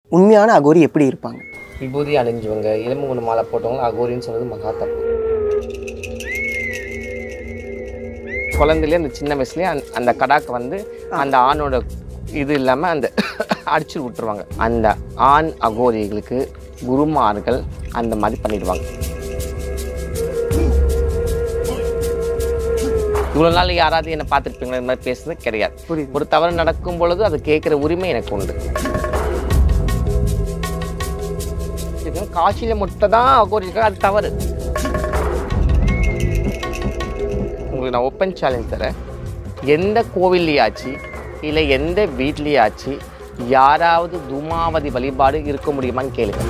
உண்மையான அகோரி எப்படி இருப்பாங்க விபூதி அணிஞ்சவங்க எலும்பு குண்டு மாலை போட்டவங்க அகோரின்னு சொல்றது மகா தப்பு குழந்தையிலே அந்த சின்ன வயசுலேயே அந்த அந்த கடாக்கு வந்து அந்த ஆணோட இது இல்லாமல் அந்த அடிச்சு விட்டுருவாங்க அந்த ஆண் அகோரிகளுக்கு குருமார்கள் அந்த மாதிரி பண்ணிடுவாங்க இவ்வளோ நாள் யாராவது என்னை பார்த்துருப்பீங்களா இந்த மாதிரி பேசுறது கிடையாது புரியுது. ஒரு தவறு நடக்கும் பொழுது அது கேட்குற உரிமை எனக்கு உண்டு இது காட்சியில மட்டும் தான் அகோரி இருக்கு அது தவறு உங்களுக்கு நான் ஓப்பன் சேலஞ்ச் தரேன் எந்த கோவில்லையாச்சு இல்லை எந்த வீட்லேயாச்சு யாராவது துமாவதி வழிபாடு இருக்க முடியுமான்னு கேளுங்க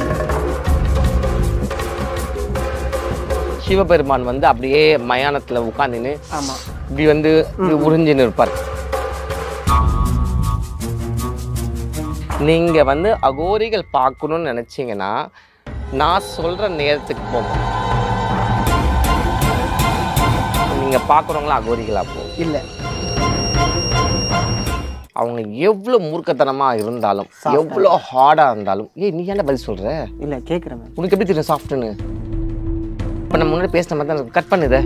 சிவபெருமான் வந்து அப்படியே மயானத்துல உட்காந்துன்னு ஆமாம் இப்படி வந்து இப்படி உறிஞ்சின்னு இருப்பார் நீங்க வந்து அகோரிகள் பார்க்கணும்னு நினைச்சீங்கன்னா நான் சொல்ற நேரத்துக்கு போங்க நீங்க பார்க்குறவங்களா அகோரிகளா போகும் இல்லை அவங்க எவ்வளோ மூர்க்கத்தனமா இருந்தாலும் எவ்வளோ ஹார்டா இருந்தாலும் ஏய் நீ என்ன பதில் சொல்ற இல்லை கேட்குறேன் மேம் உனக்கு எப்படி தெரியும் சாஃப்ட்னு இப்போ நம்ம முன்னாடி பேசின மாதிரி தான் கட் பண்ணுத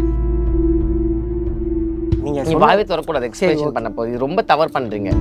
நீங்கள் நீ வாயவே திறக்கூடாது எக்ஸ்பிளேஷன் பண்ண போது இது ரொம்ப தவறு பண்றீங்க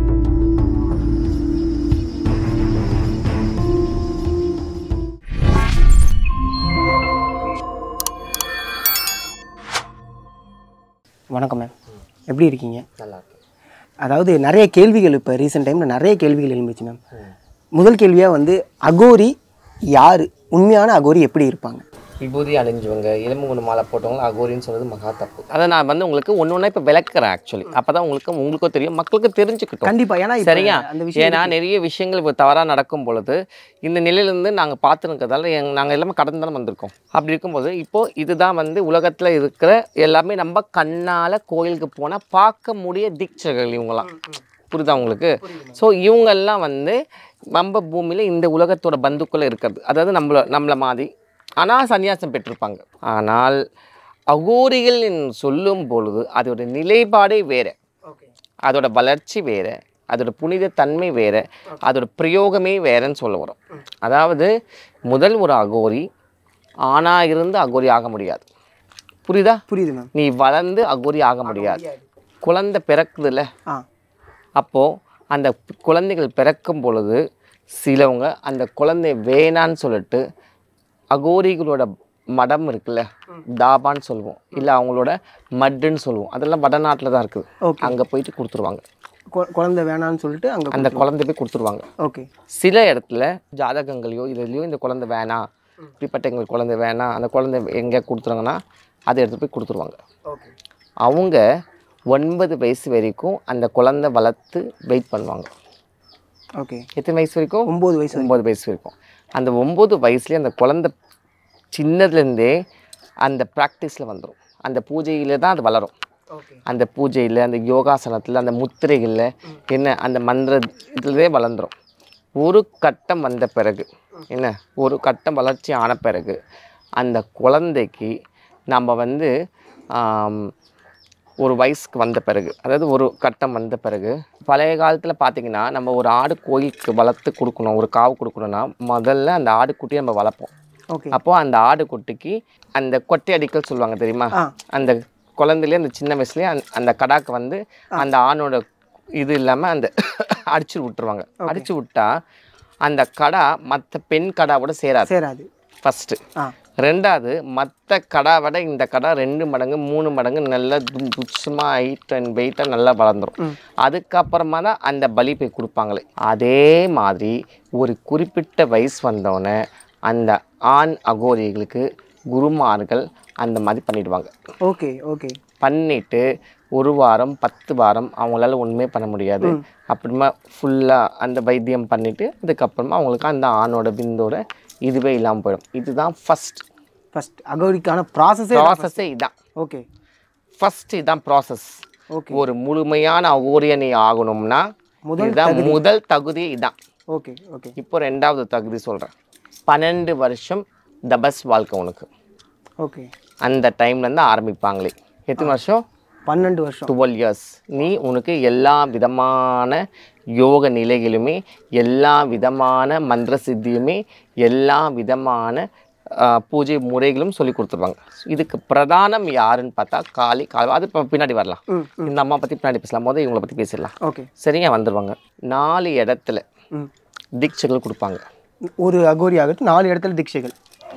வணக்கம் மேம் எப்படி இருக்கீங்க நல்லா இருக்கு அதாவது நிறைய கேள்விகள் இப்போ ரீசெண்ட் டைமில் நிறைய கேள்விகள் எழுந்துச்சு மேம் முதல் கேள்வியாக வந்து அகோரி யார் உண்மையான அகோரி எப்படி இருப்பாங்க விபூதி அணிஞ்சவங்க எலும்பு குண்டு மாலை போட்டவங்க அகோரின்னு சொல்றது மகா தப்பு அதை நான் வந்து உங்களுக்கு ஒன்று ஒன்றா இப்போ விளக்குறேன் ஆக்சுவலி அப்போ தான் உங்களுக்கு உங்களுக்கும் தெரியும் மக்களுக்கு தெரிஞ்சுக்கிட்டோம் கண்டிப்பாக ஏன்னா இப்ப சரியா அந்த விஷயம் ஏன்னா நிறைய விஷயங்கள் இப்போ தவறாக நடக்கும் பொழுது இந்த நிலையிலேருந்து நாங்கள் பார்த்துருக்கிறதால எங் நாங்கள் எல்லாமே கடந்து தானே வந்திருக்கோம் அப்படி இருக்கும்போது இப்போது இதுதான் வந்து உலகத்தில் இருக்கிற எல்லாமே நம்ம கண்ணால் கோயிலுக்கு போனால் பார்க்க முடிய தீட்சைகள் இவங்களாம் புரியுதா உங்களுக்கு ஸோ இவங்கெல்லாம் வந்து நம்ம பூமியில் இந்த உலகத்தோட பந்துக்குள்ளே இருக்கிறது அதாவது நம்மள நம்மளை மாதிரி ஆனால் சன்னியாசம் பெற்றிருப்பாங்க ஆனால் அகோரிகள் என்று சொல்லும் பொழுது அதோட நிலைப்பாடே வேறு ஓகே அதோட வளர்ச்சி வேறு அதோட புனித தன்மை வேறு அதோட பிரயோகமே வேறன்னு சொல்ல வரும் அதாவது முதல் ஒரு அகோரி ஆணாக இருந்து அகோரி ஆக முடியாது புரியுதா புரியுது மேம் நீ வளர்ந்து அகோரி ஆக முடியாது குழந்தை பிறக்குதுல்ல ஆ அப்போது அந்த குழந்தைகள் பிறக்கும் பொழுது சிலவங்க அந்த குழந்தை வேணான்னு சொல்லிட்டு அகோரிகளோட மடம் இருக்குல்ல தாபான்னு சொல்லுவோம் இல்லை அவங்களோட மட்டுன்னு சொல்லுவோம் அதெல்லாம் வடநாட்டில் தான் இருக்குது ஓகே அங்கே போயிட்டு கொடுத்துருவாங்க கொ- குழந்தை வேணான்னு சொல்லிட்டு அங்கே அந்த குழந்தை போய் கொடுத்துருவாங்க ஓகே சில இடத்துல ஜாதகங்களையோ இதுலையோ இந்த குழந்தை வேணாம் இப்படிப்பட்ட எங்களுக்கு குழந்தை வேணாம் அந்த குழந்தை எங்கே கொடுத்துறாங்கன்னா அதை எடுத்து போய் கொடுத்துருவாங்க ஓகே அவங்க ஒன்பது வயசு வரைக்கும் அந்த குழந்தை வளர்த்து வெயிட் பண்ணுவாங்க ஓகே எத்தனை வயசு வரைக்கும் ஒம்பது வயசு ஒம்பது வயசு வரைக்கும் அந்த ஒம்பது வயசுலேயே அந்த குழந்தை சின்னதுலேருந்தே அந்த ப்ராக்டிஸில் வந்துடும் அந்த பூஜையில் தான் அது வளரும் ஓகே அந்த பூஜையில் அந்த யோகாசனத்தில் அந்த முத்திரைகளில் என்ன அந்த மந்திர இதுலேயே வளர்ந்துரும் ஒரு கட்டம் வந்த பிறகு என்ன ஒரு கட்டம் வளர்ச்சி ஆன பிறகு அந்த குழந்தைக்கு நம்ம வந்து ஆம், ஒரு வயசுக்கு வந்த பிறகு அதாவது ஒரு கட்டம் வந்த பிறகு பழைய காலத்தில் பார்த்தீங்கன்னா நம்ம ஒரு ஆடு கோயிலுக்கு வளர்த்து கொடுக்கணும் ஒரு காவு கொடுக்கணும்னா முதல்ல அந்த ஆடுக்குட்டியை நம்ம வளர்ப்போம் ஓகே அப்போது அந்த ஆடுக்குட்டிக்கு அந்த கொட்டை அடிக்கல் சொல்லுவாங்க தெரியுமா ஆ அந்த குழந்தையிலே அந்த சின்ன வயசுலேயே அந்த அந்த கடாக்கு வந்து அந்த ஆணோட இது இல்லாமல் அந்த அடிச்சு விட்டுருவாங்க அடிச்சு விட்டா அந்த கடா மற்ற பெண் கடாவோட சேராது சேராது ஃபஸ்ட்டு ஆ ரெண்டாவது மற்ற கடா விட இந்த கடா ரெண்டு மடங்கு மூணு மடங்கு நல்லா து- துச்சமாக ஹைட் அண்ட் வெயிட்டாக நல்லா வளர்ந்துரும் அதுக்கப்புறமா தான் அந்த பலி போய் கொடுப்பாங்களே அதே மாதிரி ஒரு குறிப்பிட்ட வயசு வந்தோடனே அந்த ஆண் அகோரிகளுக்கு குருமார்கள் அந்த மாதிரி பண்ணிடுவாங்க ஓகே ஓகே பண்ணிட்டு ஒரு வாரம் பத்து வாரம் அவங்களால ஒன்றுமே பண்ண முடியாது அப்புறமா ஃபுல்லாக அந்த வைத்தியம் பண்ணிட்டு அதுக்கப்புறமா அவங்களுக்கு அந்த ஆணோட பிந்தோட இதுவே இல்லாமல் போயிடும் இதுதான் ஃபஸ்ட் ஃபர்ஸ்ட் அகோரிக்கான ப்ராசஸே ப்ராசஸே இதான் ஓகே ஃபர்ஸ்ட் இதான் ப்ராசஸ் ஓகே ஒரு முழுமையான அகோரிய நீ ஆகணும்னா முதல் இதுதான் முதல் தகுதி இதான் ஓகே ஓகே இப்போ ரெண்டாவது தகுதி சொல்கிறேன் பன்னெண்டு வருஷம் தபஸ் வாழ்க்கை உனக்கு ஓகே அந்த டைம்லேருந்து ஆரம்பிப்பாங்களே எத்தனை வருஷம் பன்னெண்டு வருஷம் டுவெல் இயர்ஸ் நீ உனக்கு எல்லா விதமான யோக நிலைகளுமே எல்லா விதமான மந்திர சித்தியுமே எல்லா விதமான ஆ, பூஜை முறைகளும் சொல்லி கொடுத்துருவாங்க இதுக்கு பிரதானம் யாருன்னு பார்த்தா காளி காளி அது இப்போ பின்னாடி வரலாம் ம் இந்த அம்மா பற்றி பின்னாடி பேசலாம் போது இவங்களை பற்றி பேசிடலாம் ஓகே சரிங்க வந்துடுவாங்க நாலு இடத்துல ம் தீட்சைகள் கொடுப்பாங்க ஒரு அகோரி ஆகட்டும் நாலு இடத்துல தீட்சைகள்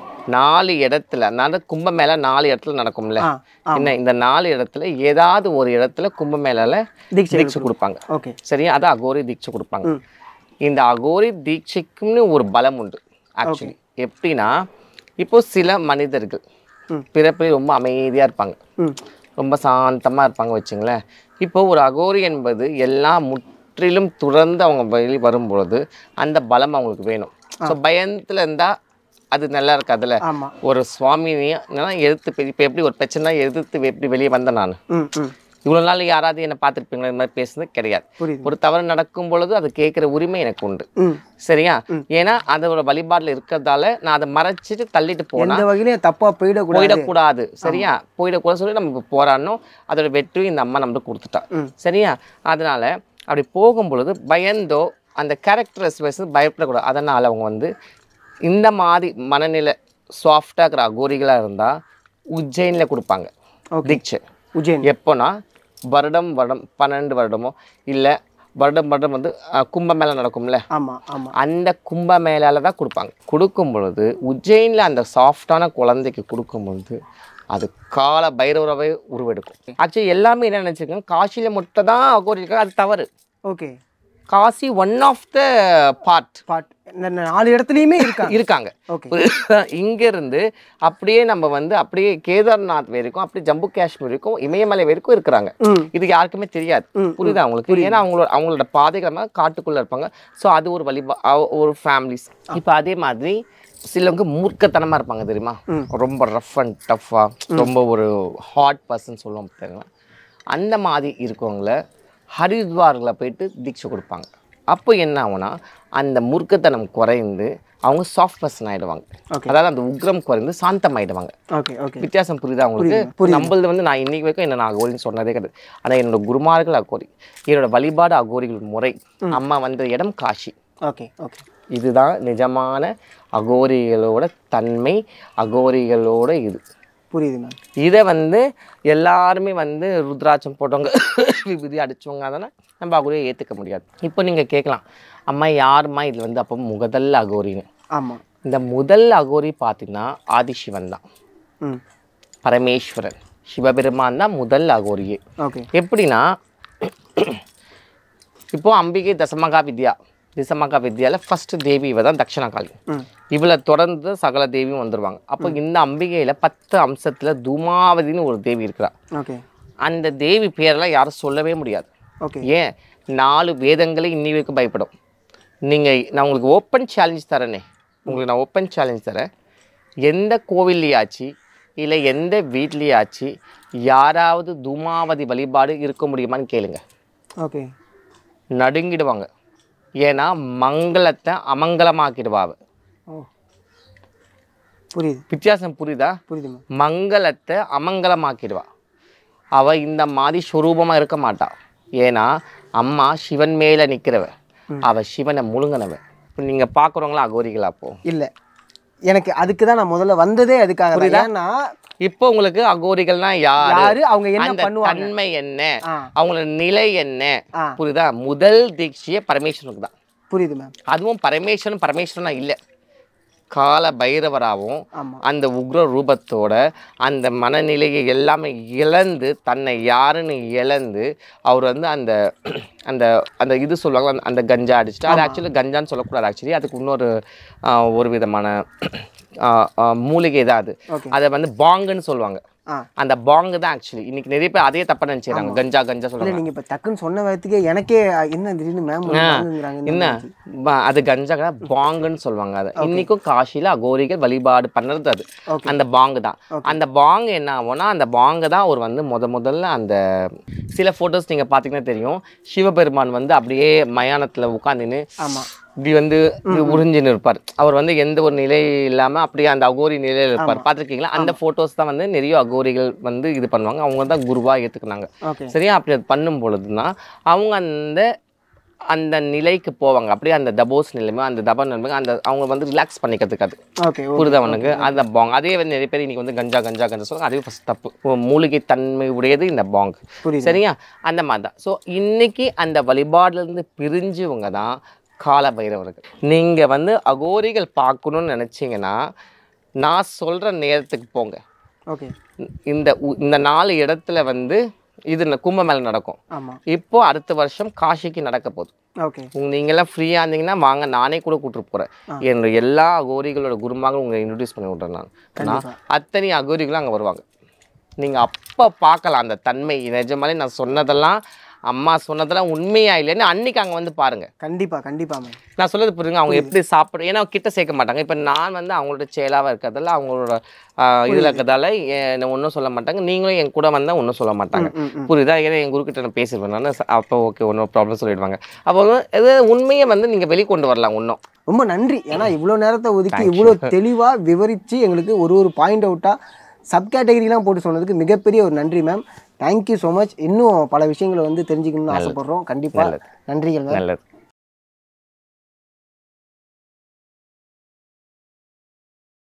நாலு இடத்துல அதாவது கும்பமேளா நாலு இடத்துல நடக்கும்ல ஆ ஆ என்ன இந்த நாலு இடத்துல ஏதாவது ஒரு இடத்துல கும்பமேளால தீட்சை தீட்சை கொடுப்பாங்க ஓகே சரியா அது அகோரி தீட்சை கொடுப்பாங்க ம் இந்த அகோரி தீட்சைக்குன்னு ஒரு பலம் உண்டு ஆக்சுவலி எப்படின்னா இப்போ சில மனிதர்கள் ம். பிறப்பில் ரொம்ப அமைதியாக இருப்பாங்க ம் ரொம்ப சாந்தமாக இருப்பாங்க வச்சுங்களேன் இப்போ ஒரு அகோரி என்பது எல்லாம் முற்றிலும் துறந்து அவங்க வெளி வரும்பொழுது அந்த பலம் அவங்களுக்கு வேணும் ஸோ பயத்தில் இருந்தால் அது நல்லா இருக்காதுல்ல ஆமாம் ஒரு சுவாமினையும் நான் எதிர்த்து இப்போ எப்படி ஒரு பிரச்சனை எதிர்த்து எப்படி வெளியே வந்தேன் நான் ம் ம் இவ்வளோ நாள் யாராவது என்னை பார்த்துருப்பீங்களா இந்த மாதிரி பேசுனது கிடையாது புரியுது ஒரு தவறு நடக்கும் பொழுது அது கேட்குற உரிமை எனக்கு உண்டு ம் சரியா ஏன்னா அதோட வழிபாட்டில் இருக்கிறதால நான் அதை மறைச்சிட்டு தள்ளிட்டு போனா எந்த வகையிலையும் தப்பாக போயிடக்கூடாது போயிடக்கூடாது சரியா போயிடக்கூடாது சொல்லி நம்ம போராடணும் அதோட வெற்றி இந்த அம்மா நம்மளுக்கு கொடுத்துட்டா ம். சரியா அதனால அப்படி போகும் பொழுது பயந்தோ அந்த கேரக்டர்ஸ் வைஸ் பயப்படக்கூடாது அதனால் அவங்க வந்து இந்த மாதிரி மனநிலை சாஃப்டாக இருக்கிற அகோரிகளாக இருந்தால் உஜ்ஜயினில் கொடுப்பாங்க Okay. தீட்சை உஜ்ஜைன் எப்போனா வருடம் வருடம் பன்னெண்டு வருடமோ இல்லை வருடம் வருடம் வந்து அஹ், கும்பமேளா நடக்கும்ல ஆமாம் ஆமாம் அந்த கும்பமேளால தான் கொடுப்பாங்க கொடுக்கும் பொழுது உஜ்ஜயினில் அந்த சாஃப்டான குழந்தைக்கு கொடுக்கும் பொழுது அது கால பைரவராகவே உருவெடுக்கும் ஆக்சுவலி எல்லாமே என்ன நினச்சிருக்காங்க காசியில் மட்டும் தான் அகோரி இருக்காங்க அது தவறு okay Kashi one of the part பாட் இந்த நாலு இடத்துலையுமே இருக்காங்க இருக்காங்க ஓகே இங்கேருந்து அப்படியே நம்ம வந்து அப்படியே கேதார்நாத் வரைக்கும் அப்படியே ஜம்மு காஷ்மீர் வரைக்கும் இமயமலை வரைக்கும் இருக்கிறாங்க ம் இது யாருக்குமே தெரியாது ம், புரியுதா அவங்களுக்கு ஏன்னா அவங்களோட அவங்களோட பாதைகள் காட்டுக்குள்ள இருப்பாங்க ஸோ அது ஒரு வழி ஒரு ஃபேமிலிஸ் இப்போ அதே மாதிரி சிலவங்க மூர்க்கத்தனமா இருப்பாங்க தெரியுமா ம். ரொம்ப ரஃப் அண்ட் டஃப்பா ரொம்ப ஒரு ஹாட் பர்சன் சொல்லுவோம் தெரியுமா அந்த மாதிரி இருக்கவங்கள ஹரித்வாரில் போயிட்டு தீட்சை கொடுப்பாங்க அப்போ என்ன ஆகும்னா அந்த மூர்க்கத்தனம் குறைந்து அவங்க சாஃப்ட் பர்சன் ஆயிடுவாங்க Okay. அதாவது அந்த உக்ரம் குறைந்து சாந்தம் ஆயிடுவாங்க ஓகே ஓகே வித்தியாசம் புரியுதா உங்களுக்கு நம்மளது வந்து நான் இன்னைக்கு வரைக்கும் என்ன நான் அகோரின்னு சொன்னதே கிடையாது ஆனால் என்னோட குருமார்கள் அகோரி என்னோட வழிபாடு அகோரிகள் முறை அம்மா வந்த இடம் காஷி ஓகே ஓகே இதுதான் நிஜமான அகோரிகளோட தன்மை அகோரிகளோட இது புரியுது மேம் இதை வந்து எல்லாருமே வந்து ருத்ராட்சம் போட்டவங்க விபூதி அடிச்சவங்க அதெல்லாம் நம்ம அகோரியை ஏற்றுக்க முடியாது இப்போ நீங்கள் கேட்கலாம் அம்மா யாரும்மா இதில் வந்து அப்போ முதல் அகோரின்னு ஆமாம் இந்த முதல் அகோரி பார்த்தீங்கன்னா ஆதிசிவன் தான் ம் பரமேஸ்வரன் சிவபெருமான் தான் முதல் அகோரியே ஓகே எப்படின்னா இப்போ அம்பிகை தசமகா வித்யா தசமகா வித்யாவில் ஃபர்ஸ்ட் தேவி இவ தான் தட்சிணகாளி ம் இவளை தொடர்ந்து சகல தேவியும் வந்துருவாங்க அப்போ இந்த அம்பிகையில் பத்து அம்சத்தில் தூமாவதின்னு ஒரு தேவி இருக்கிறா ஓகே அந்த தேவி பேரெல்லாம் யாரும் சொல்லவே முடியாது ஓகே ஏன் நாலு வேதங்களே இன்னி வரைக்கும் பயப்படும் நீங்கள் நான் உங்களுக்கு ஓப்பன் சேலஞ்ச் தரேனே உங்களுக்கு நான் ஓப்பன் சேலஞ்ச் தரேன் எந்த கோவில்லையாச்சு இல்லை எந்த வீட்லேயாச்சு யாராவது தூமாவதி வழிபாடு இருக்க முடியுமான்னு கேளுங்க ஓகே நடுங்கிடுவாங்க ஏன்னா மங்களத்தை அமங்கலமாக்கிடுவாங்க ஓ புரியுது வித்தியாசம் புரியுதா புரியுது மேம் மங்களத்தை அமங்கலமாக்கிடுவா அவ இந்த மாதிரி சுரூபமாக இருக்க மாட்டா ஏன்னா அம்மா சிவன் மேலே நிற்கிறவ அவ சிவனை முழுங்கினவ இப்போ நீங்கள் பார்க்குறவங்களா அகோரிகளா அப்போ இல்லை எனக்கு அதுக்கு தான் நான் முதல்ல வந்ததே அதுக்காக தான் ஏன்னா இப்போ உங்களுக்கு அகோரிகள்னா யாரு யாரு அவங்க என்ன அந்த பண்ணுவாங்க தன்மை என்ன ஆ அவங்களோட நிலை என்ன ஆ புரியுதா முதல் தீட்சையே பரமேஸ்வரனுக்கு தான் புரியுது மேம் அதுவும் பரமேஸ்வரன் பரமேஸ்வரனா இல்லை கால பைரவராகவும் ஆமாம் அந்த உக்ர ரூபத்தோட அந்த மனநிலையை எல்லாமே இழந்து தன்னை யாருன்னு இழந்து அவர் வந்து அந்த அந்த அந்த இது சொல்லுவாங்க அந்த- அந்த கஞ்சா அடிச்சுட்டு அது ஆக்சுவலி கஞ்சான்னு சொல்லக்கூடாது ஆக்சுவலி அதுக்கு இன்னொரு ஆ, ஒரு விதமான ஆ, ஆ, மூலிகை தான் அது ஓகே அதை வந்து பாங்குன்னு சொல்லுவாங்க ஆ அந்த பாங்கு தான் ஆக்சுவலி இன்னைக்கு நிறைய பேர் அதே தப்பா நினைச்சிடறாங்க கஞ்சா கஞ்சா இல்லை சொல்லுவாங்க நீங்கள் இப்போ டக்குன்னு சொன்ன வார்த்தைக்கே எனக்கே அ, என்ன திடீர்னு மேம் வாங்குங்கிறாங்க என்ன ப- அது கஞ்சா கிடையாது, பாங்குன்னு சொல்லுவாங்க அது இன்னைக்கும் காசியில அகோரிகள் வழிபாடு பண்ணுறது அது Okay. அந்த பாங்கு தான் அந்த பாங்கு என்ன ஆகும்னா அந்த பாங்கு தான் ஒரு வந்து முத முதல்ல அந்த சில ஃபோட்டோஸ் நீங்க பார்த்தீங்கன்னா தெரியும் சிவபெருமான் வந்து அப்படியே மயானத்துல உட்காந்துன்னு ஆமாம் இப்படி வந்து இப்படி உறிஞ்சின்னு இருப்பார் அவர் வந்து எந்த ஒரு நிலை இல்லாம அப்படியே அந்த அகோரி நிலையில இருப்பார் பார்த்திருக்கீங்களா அந்த போட்டோஸ் தான் வந்து நிறைய அகோரிகள் வந்து இது பண்ணுவாங்க அவங்க தான் குருவா ஏத்துக்குனாங்க ஓகே சரியா அப்படி அது பண்ணும் பொழுதுனா அவங்க அந்த அந்த நிலைக்கு போவாங்க அப்படியே அந்த தபோஸ் நிலைமை அந்த தப நிலைமை அந்த அவங்க வந்து ரிலாக்ஸ் பண்ணிக்கிறதுக்கு அது ஓகே புரியுதா உனக்கு அந்த பாங் அதே வந்து நிறைய பேர் இன்னைக்கு வந்து கஞ்சா கஞ்சா கஞ்சா சொல்லுவாங்க அதுவே ஃபஸ்ட் தப்பு ஒரு மூலிகை தன்மை உடையது இந்த பாங் புரியுது சரியா அந்த மாதிரி தான் ஸோ இன்னைக்கு அந்த வழிபாடுலேருந்து பிரிஞ்சவங்க தான் கால பைரவர்கள் நீங்கள் வந்து அகோரிகள் பார்க்கணும்னு நினச்சிங்கன்னா நான் சொல்கிற நேரத்துக்கு போங்க ஓகே இந்த உ- இந்த நாலு இடத்துல வந்து இது ந- கும்பமேளா நடக்கும் ஆமா இப்போ அடுத்த வருஷம் காஷிக்கு நடக்க போகுது ஓகே உங்க நீங்களாம் ஃப்ரீயாக இருந்தீங்கன்னா வாங்க நானே கூட கூட்டிட்டு போகிறேன் என்னோட எல்லா அகோரிகளோட குருமாங்களும் உங்களை இன்ட்ரடியூஸ் பண்ணி விட்றேன் நான் நான் அத்தனை அகோரிகளும் அங்கே வருவாங்க நீங்கள் அப்போ பார்க்கலாம் அந்த தன்மை நிஜமாலே நான் சொன்னதெல்லாம் அம்மா சொன்னதெல்லாம் உண்மையா இல்லைன்னு அன்னைக்கு அங்கே வந்து பாருங்க கண்டிப்பா கண்டிப்பா மேம் நான் சொல்றது புரியுங்க அவங்க எப்படி சாப்பிட ஏன்னா கிட்ட சேர்க்க மாட்டாங்க இப்போ நான் வந்து அவங்களோட செயலாக இருக்கிறதால அவங்களோட இதில் இருக்கிறதால என்ன ஒன்றும் சொல்ல மாட்டாங்க நீங்களும் என் கூட வந்தால் ஒன்றும் சொல்ல மாட்டாங்க ம், ம். புரியுதா ஏன்னா என் குருக்கிட்ட நான் பேசிடுவேன் நான் அப்போ ஓகே ஒன்றும் ப்ராப்ளம் சொல்லிடுவாங்க அப்போ வந்து இது உண்மையை வந்து நீங்கள் வெளிக்கொண்டு வரலாம் இன்னும் ரொம்ப நன்றி ஏன்னா இவ்வளோ நேரத்தை ஒதுக்கி இவ்வளோ தெளிவாக விவரித்து எங்களுக்கு ஒரு ஒரு பாயிண்ட் அவுட்டாக சப் கேட்டகரிலாம் போட்டு சொன்னதுக்கு மிகப்பெரிய ஒரு நன்றி மேம் தேங்க்யூ ஸோ மச் இன்னும் பல விஷயங்களை வந்து தெரிஞ்சுக்கணும்னு ஆசைப்படுறோம் கண்டிப்பாக நன்றிகள் மேம் நல்லது